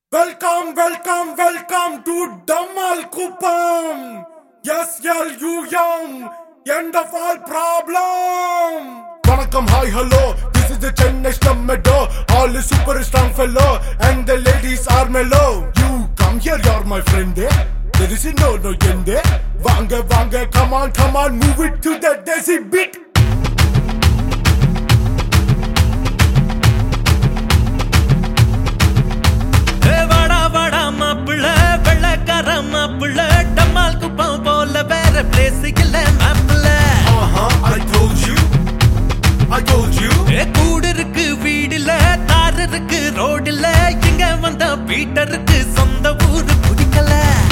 Welcome, welcome, welcome to Damal Kupam. Yes, yell you young. End of all problem. Vanakkam, hi, hello. This is the Chennai slum meadow. All is super strong fellow. And the ladies are mellow. You come here, you're my friend. Eh? There is no, no end. Eh? Vanga, vanga, come on, come on. Move it to the desi beat. ஏ வாடா வாடா மாப்பிள்ள வெள்ளக்கார மாப்பிள்ள டம்மால் குப்பம் போல வேற place இல்ல மாப்பிள்ள Uh-huh, I told you. I told you. ஏ கூடு இருக்கு வீடுல தார் இருக்கு ரோடுல இங்க வந்த பீட்டருக்கு சொந்த ஊரு பிடிக்கல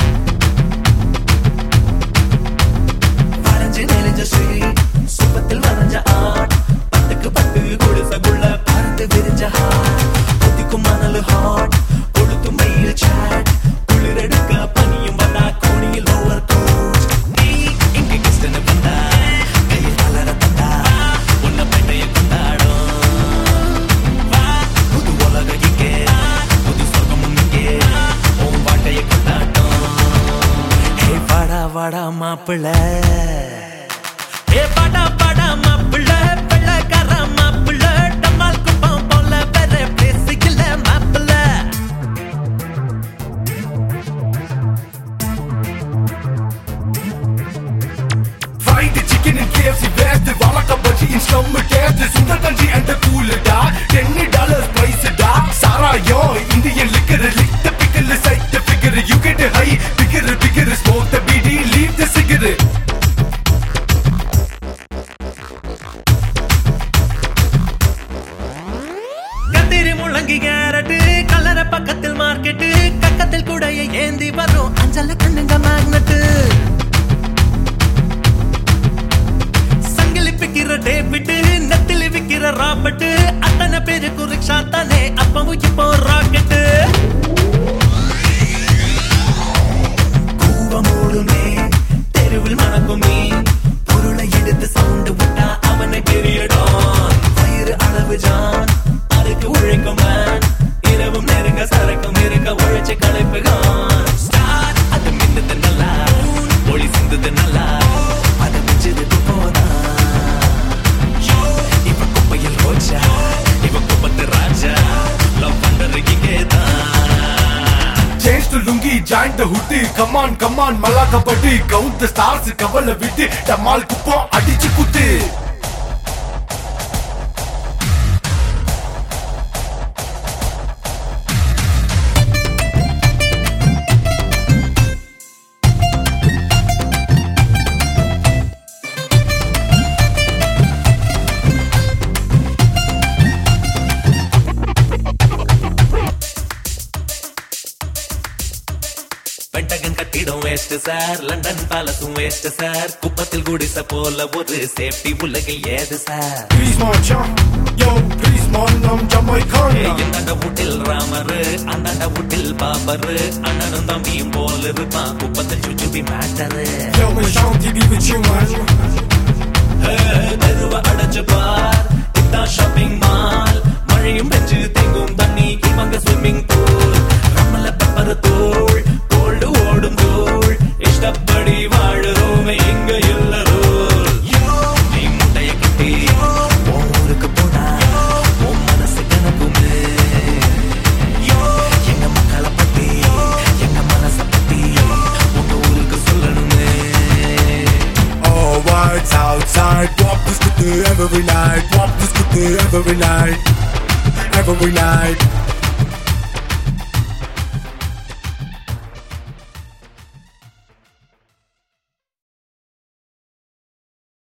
வரைஞ்சு நெளிஞ்ச ஸ்ரீ சுப்பத்தில் வரைஞ்ச ஆட் பத்துக்கு பத்து குடிசகுள்ள பறந்து விரிஞ்ச ஹாட் புத்திக்கும் மணல் ஹாட் கொளுத்தும் வெயில் சாட் குளிரெடுக்க பனியும் வந்தா கோணியில் ஓவர் கோட் நீ இங்க கிறிஸ்டன வந்தா கையில் கலர தந்தா உன்ன பெண்ணைய கொண்டாடும் வா புது உலக இங்கே புது சொர்க்கமும் இங்கே உன் வாழ்க்கைய கொண்டாட்டம் ஹே வாடா வாடா மாப்பிள்ள ஏ பாடா பாடா மாப்பிள்ள வெள்ளக்கார மாப்பிள்ள டம்மால் குப்பம் போல வேற பிளேஸ் இல்ல மாப்பிள்ள Fried chicken in KFC West Valaka bhaji in slum test Sundar Kanji and the cool da Ten dollars price da Sarayo Indian liquor Lick the pickle Sight the figure You get high Bigger bigger Smoke the BD Leave the cigarette கத்திரி முள்ளங்கி carrot கல்லற பக்கத்தில் market கக்கத்தில் கூடைய ஏந்தி வரும் அஞ்சல கண்ணுங்க magnet சங்கிலி பிக்கிற டேபிட்டு நெத்திலி விக்கிற ராபர்ட் அத்தனை பேருக்கு ரிக்ஷா தானே அப்பவும் இப்போ ராக்கெட்டு கூவ மூடுமே தெருவில் மணக்குமே பொருளை எடுத்து சவுண்டு விட்டா அவனை பெரியடான் வயிறு அளவு ஜான் அதுக்கு உழைக்கும் man. இரவும் நெருங்க சரக்கும் இருக்க உழைச்சு களைப்புகான் ஸ்டார் அது மின்னது நல்லா ஒளி சிந்தது நல்லா அதை மிச்சதுக்கு போதான் இவ குப்பையில் ரோஜா இவ குப்பத்து ராஜா லவ் பண்றது இங்கேதான் Change to lungi Join the hoodie Come on come on Malaka buddy Count the stars கவலை விட்டு டமால் குப்பம் அடிச்சு குத்து பென்டகன் கட்டிடம் வேஸ்ட் சார் லண்டன் பேலஸும் வேஸ்ட் சார் குப்பத்தில் குடிச போல ஒரு சேஃப்டி உலகில் ஏது sir Please my chum Yo please my nam Jamaican இந்தாண்ட வீட்டில் ராமரு அந்தாண்ட வீட்டில் பாபரு அண்ணனும் தம்பியும் போல இருப்பான் குப்பத்தில் சுச்சுபி matter Yo my shanty be with you man தெருவ அடைச்சு பார் இதான் ஷாப்பிங் மால் மழையும் பெஞ்சு தேங்கும் தண்ணி இவங்க ஸ்விம்மிங் பூல் ரம்மல பெப்பர் தூள் கோல்டு ஓடும் தூள் இஷ்டப்படி வாழுறோமே இங்க இல்ல ரூல் நீ முட்டைய கட்டி உன் ஊருக்கு போனா உன் மனசு கணக்குமே எங்க மக்களை பத்தி எங்க மனச பத்தி உங்க ஊருக்கு சொல்லணுமே Oh, what's outside? Pop the scooter every night. Pop the scooter every night. Every night.